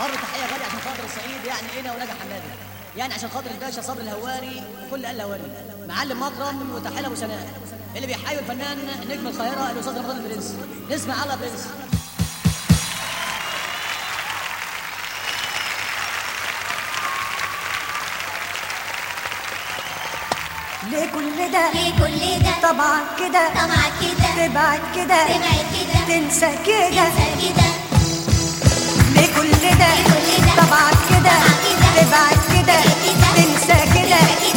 برضه تحيه غاليه عشان خاطر الصعيد يعني انا ونجا حمادي يعني عشان خاطر الباشا صبري الهواري وكل اهل الهواري معلم مكرم وتحيه ابو سناء اللي بيحيوا الفنان نجم القاهره الاستاذ رمضان البرنس نسمع على برنس ليه كل ده ليه كل ده طبعا كده طبعا كده تبعد كده تبعد كده تنسى كده تنسى كده ليه كل ده ليه كل ده طبعا كده طبعا كده تبعد كده كده تنسى كده كده